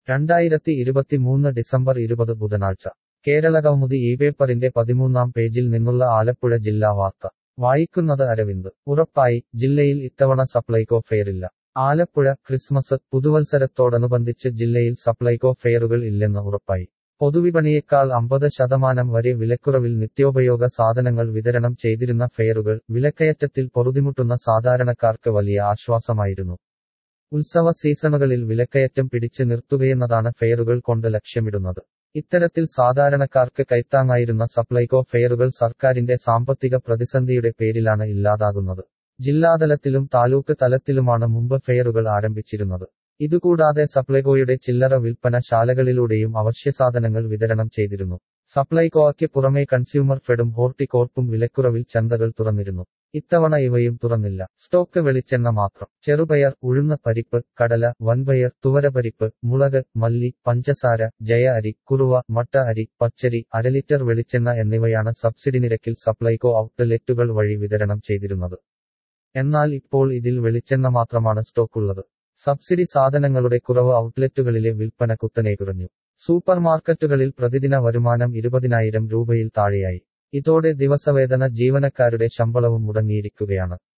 രണ്ടായിരത്തി ഇരുപത്തിമൂന്ന് ഡിസംബർ ഇരുപത് ബുധനാഴ്ച കേരളകൗമുദി ഈ പേപ്പറിന്റെ പതിമൂന്നാം പേജിൽ നിന്നുള്ള ആലപ്പുഴ ജില്ലാ വാർത്ത വായിക്കുന്നത് അരവിന്ദ് ഉറപ്പായി ജില്ലയിൽ ഇത്തവണ സപ്ലൈകോ ഫെയറില്ല ആലപ്പുഴ ക്രിസ്മസ് പുതുവത്സരത്തോടനുബന്ധിച്ച് ജില്ലയിൽ സപ്ലൈകോ ഫെയറുകൾ ഇല്ലെന്ന് ഉറപ്പായി പൊതുവിപണിയേക്കാൾ അമ്പത് ശതമാനം വരെ വിലക്കുറവിൽ നിത്യോപയോഗ സാധനങ്ങൾ വിതരണം ചെയ്തിരുന്ന ഫെയറുകൾ വിലക്കയറ്റത്തിൽ പൊറുതിമുട്ടുന്ന സാധാരണക്കാർക്ക് വലിയ ആശ്വാസമായിരുന്നു ഉത്സവ സീസണുകളിൽ വിലക്കയറ്റം പിടിച്ചു നിർത്തുകയെന്നതാണ് ഫെയറുകൾ കൊണ്ട് ലക്ഷ്യമിടുന്നത് ഇത്തരത്തിൽ സാധാരണക്കാർക്ക് കൈത്താങ്ങായിരുന്ന സപ്ലൈകോ ഫെയറുകൾ സർക്കാരിന്റെ സാമ്പത്തിക പ്രതിസന്ധിയുടെ പേരിലാണ് ഇല്ലാതാകുന്നത് ജില്ലാതലത്തിലും താലൂക്ക് തലത്തിലുമാണ് മുമ്പ് ഫെയറുകൾ ആരംഭിച്ചിരുന്നത് ഇതുകൂടാതെ സപ്ലൈകോയുടെ ചില്ലറ വിൽപ്പന ശാലകളിലൂടെയും അവശ്യസാധനങ്ങൾ വിതരണം ചെയ്തിരുന്നു സപ്ലൈകോയ്ക്ക് പുറമെ കൺസ്യൂമർ ഫെഡും ഹോർട്ടികോർപ്പും വിലക്കുറവിൽ ചന്തകൾ തുറന്നിരുന്നു ഇത്തവണ ഇവയും തുറന്നില്ല സ്റ്റോക്ക് വെളിച്ചെണ്ണ മാത്രം ചെറുപയർ ഉഴുന്ന പരിപ്പ് കടല വൻപയർ തുവരപരിപ്പ് മുളക് മല്ലി പഞ്ചസാര ജയ അരി കുറുവ മട്ട അരി പച്ചരി അരലിറ്റർ വെളിച്ചെണ്ണ എന്നിവയാണ് സബ്സിഡി നിരക്കിൽ സപ്ലൈകോ ഔട്ട്ലെറ്റുകൾ വഴി വിതരണം ചെയ്തിരുന്നത് എന്നാൽ ഇപ്പോൾ ഇതിൽ വെളിച്ചെണ്ണ മാത്രമാണ് സ്റ്റോക്കുള്ളത് സബ്സിഡി സാധനങ്ങളുടെ കുറവ് ഔട്ട്ലെറ്റുകളിലെ വിൽപ്പന കുത്തനെ കുറഞ്ഞു സൂപ്പർ മാർക്കറ്റുകളിൽ പ്രതിദിന വരുമാനം ഇരുപതിനായിരം രൂപയിൽ താഴെയായി ഇതോടെ ദിവസവേതന ജീവനക്കാരുടെ ശമ്പളവും മുടങ്ങിയിരിക്കുകയാണ്